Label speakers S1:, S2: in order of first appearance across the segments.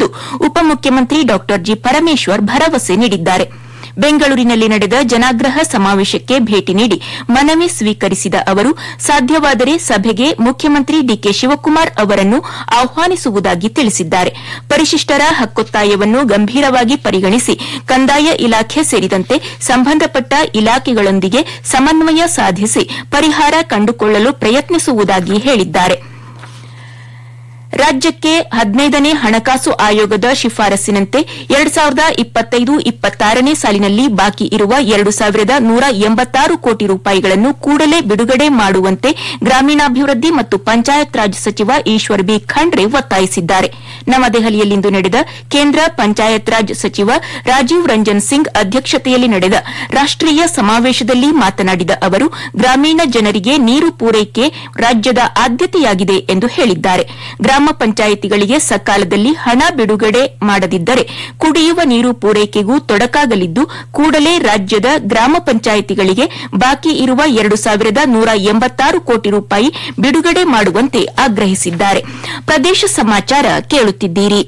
S1: ಉಪಮುಖ್ಯಮಂತ್ರಿ Dr G Parameshwar ಭರವಸೆ ನೀಡಿದ್ದಾರೆ ಬೆಂಗಳೂರಿನಲ್ಲಿ ನಡೆದ ಜನಾಗ್ರಹ ಸಮಾವೇಶಕ್ಕೆ ಭೇಟಿ ನೀಡಿ ಮನವಿ ಸ್ವೀಕರಿಸಿದ ಅವರು ಸಾಧ್ಯವಾದರೆ ಸಭೆಗೆ ಮುಖ್ಯಮಂತ್ರಿ ಡಿಕೆ ಶಿವಕುಮಾರ್ ಅವರನ್ನು ಆಹ್ವಾನಿಸುವುದಾಗಿ ತಿಳಿಸಿದ್ದಾರೆ ಪರಿಶಿಷ್ಟರ ಹಕ್ಕೊತ್ತಾಯವನ್ನು ಗಂಭೀರವಾಗಿ ಪರಿಗಣಿಸಿ ಕಂದಾಯ ಇಲಾಖೆ ಸೇರಿದಂತೆ ಸಂಬಂಧಪಟ್ಟ ಇಲಾಖೆಗಳೊಂದಿಗೆ ಸಮನ್ವಯ ಸಾಧಿಸಿ ಪರಿಹಾರ ಕಂಡುಕೊಳ್ಳಲು ಪ್ರಯತ್ನಿಸುವುದಾಗಿ ಹೇಳಿದ್ದಾರೆ ರಾಜ್ಯಕ್ಕೆ ಹದಿನೈದನೇ ಹಣಕಾಸು ಆಯೋಗದ ಶಿಫಾರಸ್ಸಿನಂತೆ ಎರಡು ಸಾವಿರದ ಇಪ್ಪತ್ತೈದು ಇಪ್ಪತ್ತಾರನೇ ಸಾಲಿನಲ್ಲಿ ಬಾಕಿ ಇರುವ ಎರಡು ಸಾವಿರದ ನೂರ ಎಂಬತ್ತಾರು ಕೋಟಿ ರೂಪಾಯಿಗಳನ್ನು ಕೂಡಲೇ ಬಿಡುಗಡೆ ಮಾಡುವಂತೆ ಗ್ರಾಮೀಣಾಭಿವೃದ್ಧಿ ಮತ್ತು ಪಂಚಾಯತ್ ರಾಜ್ ಸಚಿವ ಈಶ್ವರ್ ಬಿ ಖಂಡ್ರೆ ಒತ್ತಾಯಿಸಿದ್ದಾರೆ ನವದೆಹಲಿಯಲ್ಲಿಂದು ನಡೆದ ಕೇಂದ್ರ ಪಂಚಾಯತ್ ರಾಜ್ ಸಚಿವ ರಾಜೀವ್ ರಂಜನ್ ಸಿಂಗ್ ಅಧ್ಯಕ್ಷತೆಯಲ್ಲಿ ನಡೆದ ರಾಷ್ಟೀಯ ಸಮಾವೇಶದಲ್ಲಿ ಮಾತನಾಡಿದ ಅವರು ಗ್ರಾಮೀಣ ಜನರಿಗೆ ನೀರು ಪೂರೈಕೆ ರಾಜ್ಯದ ಆದ್ಯತೆಯಾಗಿದೆ ಎಂದು ಹೇಳಿದ್ದಾರೆ ಗ್ರಾಮ ಪಂಚಾಯಿತಿಗಳಿಗೆ ಸಕಾಲದಲ್ಲಿ ಹಣ ಬಿಡುಗಡೆ ಮಾಡದಿದ್ದರೆ ಕುಡಿಯುವ ನೀರು ಪೂರೈಕೆಗೂ ತೊಡಕಾಗಲಿದ್ದು ಕೂಡಲೇ ರಾಜ್ಯದ ಗ್ರಾಮ ಪಂಚಾಯಿತಿಗಳಿಗೆ ಬಾಕಿ ಇರುವ ಎರಡು ಸಾವಿರದ ನೂರ ಎಂಬತ್ತಾರು ಕೋಟಿ ರೂಪಾಯಿ ಬಿಡುಗಡೆ ಮಾಡುವಂತೆ ಆಗ್ರಹಿಸಿದ್ದಾರೆ ಪ್ರದೇಶ ಸಮಾಚಾರ ಕೇಳುತ್ತಿದ್ದೀರಿ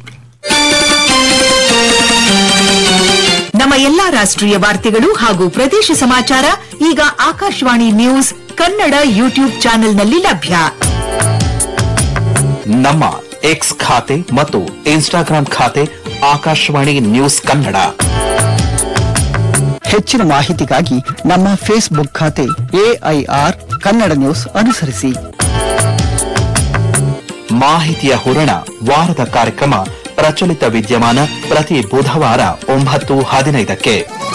S2: ನಮ್ಮ ಎಲ್ಲಾ ರಾಷ್ಟ್ರೀಯ ವಾರ್ತೆಗಳು ಹಾಗೂ ಪ್ರದೇಶ ಸಮಾಚಾರ ಈಗ ಆಕಾಶವಾಣಿ ನ್ಯೂಸ್ ಕನ್ನಡ ಯೂಟ್ಯೂಬ್ ಚಾನೆಲ್ನಲ್ಲಿ ಲಭ್ಯ
S3: ನಮ್ಮ ಎಕ್ಸ್ ಖಾತೆ ಮತ್ತು ಇನ್ಸ್ಟಾಗ್ರಾಂ ಖಾತೆ ಆಕಾಶವಾಣಿ ನ್ಯೂಸ್ ಕನ್ನಡ
S4: ಹೆಚ್ಚಿನ ಮಾಹಿತಿಗಾಗಿ ನಮ್ಮ ಫೇಸ್ಬುಕ್ ಖಾತೆ ಎಐಆರ್ ಕನ್ನಡ ನ್ಯೂಸ್ ಅನುಸರಿಸಿ
S3: ಮಾಹಿತಿಯ ಹೂರಣ ವಾರದ ಕಾರ್ಯಕ್ರಮ ಪ್ರಚಲಿತ ವಿದ್ಯಮಾನ ಪ್ರತಿ ಬುಧವಾರ ಒಂಬತ್ತು ಹದಿನೈದಕ್ಕೆ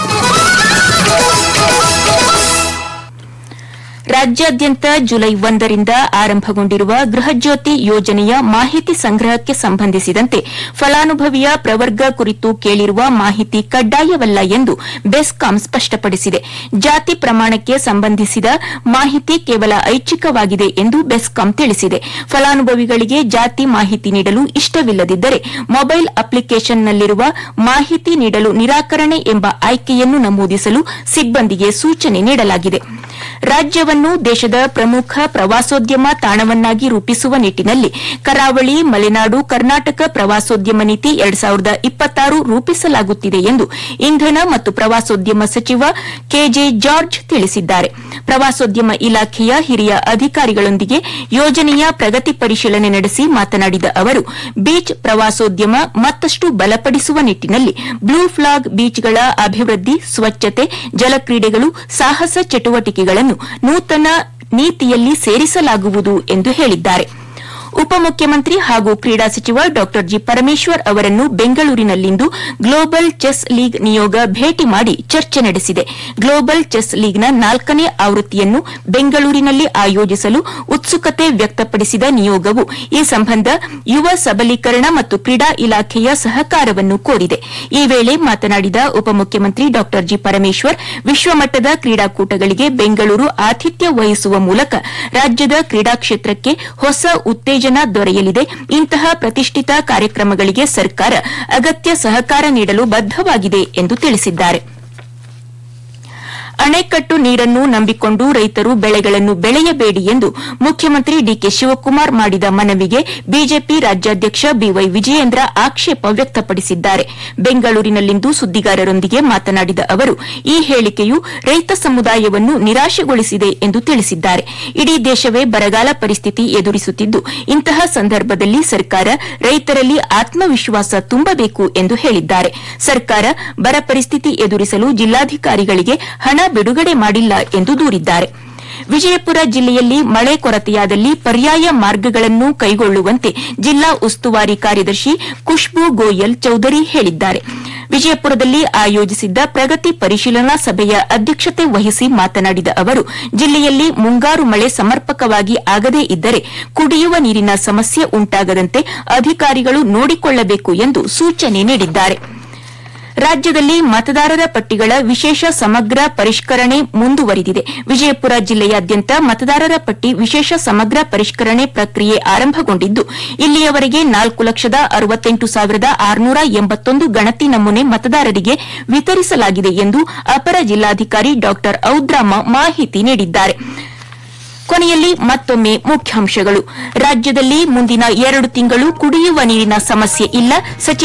S1: ರಾಜ್ಯಾದ್ಯಂತ ಜುಲೈ ಒಂದರಿಂದ ಆರಂಭಗೊಂಡಿರುವ ಗೃಹಜ್ಯೋತಿ ಯೋಜನೆಯ ಮಾಹಿತಿ ಸಂಗ್ರಹಕ್ಕೆ ಸಂಬಂಧಿಸಿದಂತೆ ಫಲಾನುಭವಿಯ ಪ್ರವರ್ಗ ಕುರಿತು ಕೇಳಿರುವ ಮಾಹಿತಿ ಕಡ್ಡಾಯವಲ್ಲ ಎಂದು ಬೆಸ್ಕಾಂ ಸ್ಪಷ್ಟಪಡಿಸಿದೆ ಜಾತಿ ಪ್ರಮಾಣಕ್ಕೆ ಸಂಬಂಧಿಸಿದ ಮಾಹಿತಿ ಕೇವಲ ಐಚ್ಛಿಕವಾಗಿದೆ ಎಂದು ಬೆಸ್ಕಾಂ ತಿಳಿಸಿದೆ ಫಲಾನುಭವಿಗಳಿಗೆ ಜಾತಿ ಮಾಹಿತಿ ನೀಡಲು ಇಷ್ಟವಿಲ್ಲದಿದ್ದರೆ ಮೊಬೈಲ್ ಅಪ್ಲಿಕೇಷನ್ನಲ್ಲಿರುವ ಮಾಹಿತಿ ನೀಡಲು ನಿರಾಕರಣೆ ಎಂಬ ಆಯ್ಕೆಯನ್ನು ನಮೂದಿಸಲು ಸಿಬ್ಬಂದಿಗೆ ಸೂಚನೆ ನೀಡಲಾಗಿದೆ ರಾಜ್ಯವನ್ನು ದೇಶದ ಪ್ರಮುಖ ಪ್ರವಾಸೋದ್ಯಮ ತಾಣವನ್ನಾಗಿ ರೂಪಿಸುವ ನಿಟ್ಟಿನಲ್ಲಿ ಕರಾವಳಿ ಮಲೆನಾಡು ಕರ್ನಾಟಕ ಪ್ರವಾಸೋದ್ಯಮ ನೀತಿ ಎರಡ್ ಸಾವಿರದ ಇಪ್ಪತ್ತಾರು ರೂಪಿಸಲಾಗುತ್ತಿದೆ ಎಂದು ಇಂಧನ ಮತ್ತು ಪ್ರವಾಸೋದ್ಯಮ ಸಚಿವ ಕೆಜೆ ಜಾರ್ಜ್ ತಿಳಿಸಿದ್ದಾರೆ ಪ್ರವಾಸೋದ್ಯಮ ಇಲಾಖೆಯ ಹಿರಿಯ ಅಧಿಕಾರಿಗಳೊಂದಿಗೆ ಯೋಜನೆಯ ಪ್ರಗತಿ ಪರಿಶೀಲನೆ ನಡೆಸಿ ಮಾತನಾಡಿದ ಅವರು ಬೀಚ್ ಪ್ರವಾಸೋದ್ಯಮ ಮತ್ತಷ್ಟು ಬಲಪಡಿಸುವ ನಿಟ್ಟಿನಲ್ಲಿ ಬ್ಲೂ ಫ್ಲಾಗ್ ಬೀಚ್ಗಳ ಅಭಿವೃದ್ಧಿ ಸ್ವಚ್ಛತೆ ಜಲಕ್ರೀಡೆಗಳು ಸಾಹಸ ಚಟುವಟಿಕೆಗಳನ್ನು ನೂತನ ನೀತಿಯಲ್ಲಿ ಸೇರಿಸಲಾಗುವುದು ಎಂದು ಹೇಳಿದ್ದಾರೆ ಉಪಮುಖ್ಯಮಂತ್ರಿ ಹಾಗೂ ಕ್ರೀಡಾ ಸಚಿವ ಡಾ ಜಿ ಪರಮೇಶ್ವರ್ ಅವರನ್ನು ಬೆಂಗಳೂರಿನಲ್ಲಿಂದು ಗ್ಲೋಬಲ್ ಚೆಸ್ ಲೀಗ್ ನಿಯೋಗ ಭೇಟಿ ಮಾಡಿ ಚರ್ಚೆ ನಡೆಸಿದೆ ಗ್ಲೋಬಲ್ ಚೆಸ್ ಲೀಗ್ನ ನಾಲ್ಕನೇ ಆವೃತ್ತಿಯನ್ನು ಬೆಂಗಳೂರಿನಲ್ಲಿ ಆಯೋಜಿಸಲು ಉತ್ಸುಕತೆ ವ್ಯಕ್ತಪಡಿಸಿದ ನಿಯೋಗವು ಈ ಸಂಬಂಧ ಯುವ ಸಬಲೀಕರಣ ಮತ್ತು ಕ್ರೀಡಾ ಇಲಾಖೆಯ ಸಹಕಾರವನ್ನು ಕೋರಿದೆ ಈ ವೇಳೆ ಮಾತನಾಡಿದ ಉಪಮುಖ್ಯಮಂತ್ರಿ ಡಾ ಜಿ ಪರಮೇಶ್ವರ್ ವಿಶ್ವಮಟ್ಟದ ಕ್ರೀಡಾಕೂಟಗಳಿಗೆ ಬೆಂಗಳೂರು ಆತಿಥ್ಯ ವಹಿಸುವ ಮೂಲಕ ರಾಜ್ಯದ ಕ್ರೀಡಾ ಕ್ಷೇತ್ರಕ್ಕೆ ಹೊಸ ಉತ್ತೇಜನ ದೊರೆಯಲಿದೆ ಇಂತಹ ಪ್ರತಿಷ್ಠಿತ ಕಾರ್ಯಕ್ರಮಗಳಿಗೆ ಸರ್ಕಾರ ಅಗತ್ಯ ಸಹಕಾರ ನೀಡಲು ಬದ್ದವಾಗಿದೆ ಎಂದು ತಿಳಿಸಿದ್ದಾರೆ ಅಣೆಕಟ್ಟು ನೀರನ್ನು ನಂಬಿಕೊಂಡು ರೈತರು ಬೆಳೆಗಳನ್ನು ಬೆಳೆಯಬೇಡಿ ಎಂದು ಮುಖ್ಯಮಂತ್ರಿ ಡಿಕೆ ಶಿವಕುಮಾರ್ ಮಾಡಿದ ಮನವಿಗೆ ಬಿಜೆಪಿ ರಾಜ್ಯಾಧ್ಯಕ್ಷ ಬಿವೈ ವಿಜಯೇಂದ್ರ ಆಕ್ಷೇಪ ವ್ಯಕ್ತಪಡಿಸಿದ್ದಾರೆ ಬೆಂಗಳೂರಿನಲ್ಲಿಂದು ಸುದ್ದಿಗಾರರೊಂದಿಗೆ ಮಾತನಾಡಿದ ಅವರು ಈ ಹೇಳಿಕೆಯು ರೈತ ಸಮುದಾಯವನ್ನು ನಿರಾಶೆಗೊಳಿಸಿದೆ ಎಂದು ತಿಳಿಸಿದ್ದಾರೆ ಇಡೀ ದೇಶವೇ ಬರಗಾಲ ಪರಿಸ್ಥಿತಿ ಎದುರಿಸುತ್ತಿದ್ದು ಇಂತಹ ಸಂದರ್ಭದಲ್ಲಿ ಸರ್ಕಾರ ರೈತರಲ್ಲಿ ಆತ್ಮವಿಶ್ವಾಸ ತುಂಬಬೇಕು ಎಂದು ಹೇಳಿದ್ದಾರೆ ಸರ್ಕಾರ ಬರ ಪರಿಸ್ಥಿತಿ ಎದುರಿಸಲು ಜಿಲ್ಲಾಧಿಕಾರಿಗಳಿಗೆ ಹಣ ಬಿಡುಗಡೆ ಮಾಡಿಲ್ಲ ಎಂದು ದೂರಿದ್ದಾರೆ ವಿಜಯಪುರ ಜಿಲ್ಲೆಯಲ್ಲಿ ಮಳೆ ಕೊರತೆಯಾದಲ್ಲಿ ಪರ್ಯಾಯ ಮಾರ್ಗಗಳನ್ನು ಕೈಗೊಳ್ಳುವಂತೆ ಜಿಲ್ಲಾ ಉಸ್ತುವಾರಿ ಕಾರ್ಯದರ್ಶಿ ಖುಷ್ಬೂ ಗೋಯಲ್ ಚೌಧರಿ ಹೇಳಿದ್ದಾರೆ ವಿಜಯಪುರದಲ್ಲಿ ಆಯೋಜಿಸಿದ್ದ ಪ್ರಗತಿ ಪರಿಶೀಲನಾ ಸಭೆಯ ಅಧ್ಯಕ್ಷತೆ ವಹಿಸಿ ಮಾತನಾಡಿದ ಅವರು ಜಿಲ್ಲೆಯಲ್ಲಿ ಮುಂಗಾರು ಮಳೆ ಸಮರ್ಪಕವಾಗಿ ಆಗದೇ ಇದ್ದರೆ ಕುಡಿಯುವ ನೀರಿನ ಸಮಸ್ಯೆ ಉಂಟಾಗದಂತೆ ಅಧಿಕಾರಿಗಳು ನೋಡಿಕೊಳ್ಳಬೇಕು ಎಂದು ಸೂಚನೆ ನೀಡಿದ್ದಾರೆ ರಾಜ್ಯದಲ್ಲಿ ಮತದಾರರ ಪಟ್ಟಿಗಳ ವಿಶೇಷ ಸಮಗ್ರ ಪರಿಷ್ಕರಣೆ ಮುಂದುವರಿದಿದೆ ವಿಜಯಪುರ ಜಿಲ್ಲೆಯಾದ್ಯಂತ ಮತದಾರರ ಪಟ್ಟಿ ವಿಶೇಷ ಸಮಗ್ರ ಪರಿಷ್ಕರಣೆ ಪ್ರಕ್ರಿಯೆ ಆರಂಭಗೊಂಡಿದ್ದು ಇಲ್ಲಿಯವರೆಗೆ ನಾಲ್ಕು ಲಕ್ಷದ ಅರವತ್ತೆಂಟು ಸಾವಿರದ ಆರುನೂರ ಎಂಬತ್ತೊಂದು ಗಣತಿ ನಮೂನೆ ಮತದಾರರಿಗೆ ವಿತರಿಸಲಾಗಿದೆ ಎಂದು ಅಪರ ಜಿಲ್ಲಾಧಿಕಾರಿ ಡಾ ಔದ್ರಾಮ ಮಾಹಿತಿ ನೀಡಿದ್ದಾರೆ ಕೊನೆಯಲ್ಲಿ ಮತ್ತೊಮ್ಮೆ ಮುಖ್ಯಾಂಶಗಳು ರಾಜ್ಯದಲ್ಲಿ ಮುಂದಿನ ಎರಡು ತಿಂಗಳು ಕುಡಿಯುವ ನೀರಿನ ಸಮಸ್ಯೆ ಇಲ್ಲ ಸಚಿವ